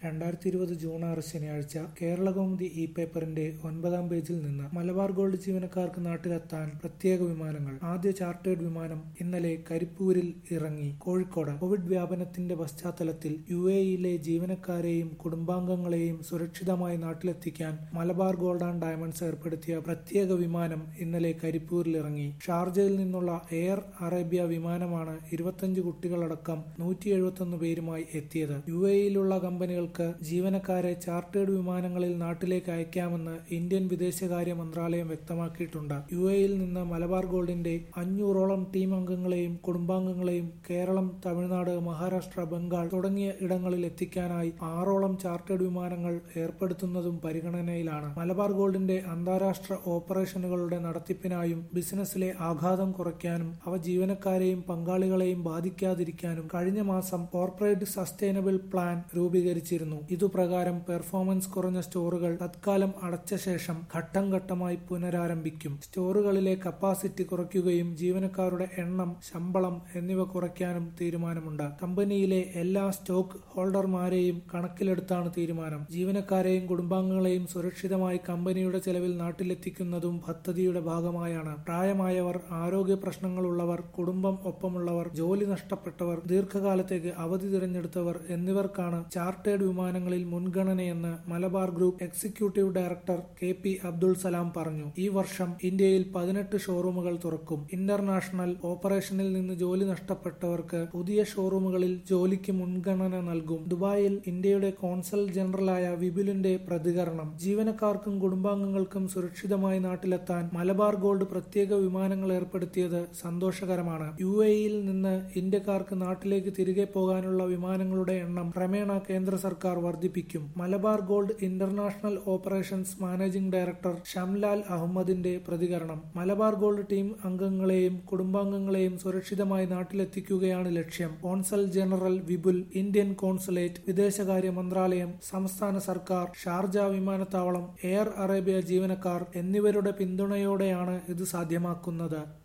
രണ്ടായിരത്തി ഇരുപത് ജൂൺ ആറ് ശനിയാഴ്ച കേരളകൗമുദി ഇ പേപ്പറിന്റെ ഒൻപതാം പേജിൽ നിന്ന് മലബാർ ഗോൾഡ് ജീവനക്കാർക്ക് നാട്ടിലെത്താൻ പ്രത്യേക വിമാനങ്ങൾ ആദ്യ ചാർട്ടേഡ് വിമാനം ഇന്നലെ കരിപ്പൂരിൽ ഇറങ്ങി കോഴിക്കോട് കോവിഡ് വ്യാപനത്തിന്റെ പശ്ചാത്തലത്തിൽ യു എയിലെ ജീവനക്കാരെയും കുടുംബാംഗങ്ങളെയും സുരക്ഷിതമായി നാട്ടിലെത്തിക്കാൻ മലബാർ ഗോൾഡ് ആൻഡ് ഡയമണ്ട്സ് ഏർപ്പെടുത്തിയ പ്രത്യേക വിമാനം ഇന്നലെ കരിപ്പൂരിൽ ഇറങ്ങി ഷാർജയിൽ നിന്നുള്ള എയർ അറേബ്യ വിമാനമാണ് ഇരുപത്തഞ്ച് കുട്ടികളടക്കം നൂറ്റി എഴുപത്തൊന്ന് പേരുമായി എത്തിയത് യു എയിലുള്ള കമ്പനികൾക്ക് ജീവനക്കാരെ ചാർട്ടേഡ് വിമാനങ്ങളിൽ നാട്ടിലേക്ക് അയക്കാമെന്ന് ഇന്ത്യൻ വിദേശകാര്യ മന്ത്രാലയം വ്യക്തമാക്കിയിട്ടുണ്ട് യു എയിൽ നിന്ന് മലബാർ ഗോൾഡിന്റെ അഞ്ഞൂറോളം ടീം അംഗങ്ങളെയും കുടുംബാംഗങ്ങളെയും കേരളം തമിഴ്നാട് മഹാരാഷ്ട്ര ബംഗാൾ തുടങ്ങിയ ഇടങ്ങളിൽ എത്തിക്കാനായി ആറോളം ചാർട്ടേഡ് വിമാനങ്ങൾ ഏർപ്പെടുത്തുന്നതും പരിഗണനയിലാണ് മലബാർ ഗോൾഡിന്റെ അന്താരാഷ്ട്ര ഓപ്പറേഷനുകളുടെ നടത്തിപ്പിനായും ബിസിനസ്സിലെ ആഘാതം കുറയ്ക്കാനും അവ ജീവനക്കാരെയും പങ്കാളികളെയും ബാധിക്കാതിരിക്കാനും കഴിഞ്ഞ മാസം കോർപ്പറേറ്റ് സസ്റ്റൈനബിൾ പ്ലാൻ രൂപീകരിച്ചിരുന്നു ഇതുപ്രകാരം പെർഫോമൻസ് കുറഞ്ഞ സ്റ്റോറുകൾ തത്കാലം അടച്ച ശേഷം ഘട്ടം ഘട്ടമായി പുനരാരംഭിക്കും സ്റ്റോറുകളിലെ കപ്പാസിറ്റി കുറയ്ക്കുകയും ജീവനക്കാരുടെ എണ്ണം ശമ്പളം എന്നിവ കുറയ്ക്കാനും തീരുമാനമുണ്ട് കമ്പനിയിലെ എല്ലാ സ്റ്റോക്ക് ഹോൾഡർമാരെയും കണക്കിലെടുത്താണ് തീരുമാനം ജീവനക്കാരെയും കുടുംബാംഗങ്ങളെയും സുരക്ഷിതമായി കമ്പനിയുടെ ചെലവിൽ നാട്ടിലെത്തിക്കുന്നതും പദ്ധതിയുടെ ഭാഗമായാണ് പ്രായമായവർ ആരോഗ്യ പ്രശ്നങ്ങളുള്ളവർ കുടുംബം ഒപ്പമുള്ളവർ ജോലി നഷ്ടപ്പെട്ടവർ ദീർഘകാലത്തേക്ക് അവധി തിരഞ്ഞെടുത്തവർ എന്നിവർക്കാണ് ചാർട്ടേഡ് വിമാനങ്ങളിൽ മുൻഗണനയെന്ന് Malabar group executive director K P Abdul Salam പറഞ്ഞു ഈ വർഷം ഇന്ത്യയിൽ പതിനെട്ട് ഷോറൂമുകൾ തുറക്കും ഇന്റർനാഷണൽ ഓപ്പറേഷനിൽ നിന്ന് ജോലി നഷ്ടപ്പെട്ടവർക്ക് പുതിയ ഷോറൂമുകളിൽ ജോലിക്ക് മുൻഗണന നൽകും ദുബായിൽ ഇന്ത്യയുടെ കോൺസൽ ജനറലായ വിപുലിന്റെ പ്രതികരണം ജീവനക്കാർക്കും കുടുംബാംഗങ്ങൾക്കും സുരക്ഷിതമായി നാട്ടിലെത്താൻ മലബാർ ഗോൾഡ് പ്രത്യേക വിമാനങ്ങൾ ഏർപ്പെടുത്തിയത് സന്തോഷകരമാണ് യു എയിൽ നിന്ന് ഇന്ത്യക്കാർക്ക് നാട്ടിലേക്ക് തിരികെ പോകാനുള്ള വിമാനങ്ങളുടെ എണ്ണം ക്രമേണ കേന്ദ്ര സർക്കാർ വർദ്ധിപ്പിക്കും Malabar gold international operations managing director Shamlal അഹമ്മദിന്റെ പ്രതികരണം മലബാർ ഗോൾഡ് ടീം അംഗങ്ങളെയും കുടുംബാംഗങ്ങളെയും സുരക്ഷിതമായി നാട്ടിലെത്തിക്കുകയാണ് ലക്ഷ്യം consul general Vipul Indian consulate വിദേശകാര്യ മന്ത്രാലയം സംസ്ഥാന സർക്കാർ ഷാർജ വിമാനത്താവളം എയർ അറേബ്യ ജീവനക്കാർ എന്നിവരുടെ പിന്തുണയോടെയാണ് ഇത് സാധ്യമാക്കുന്നത്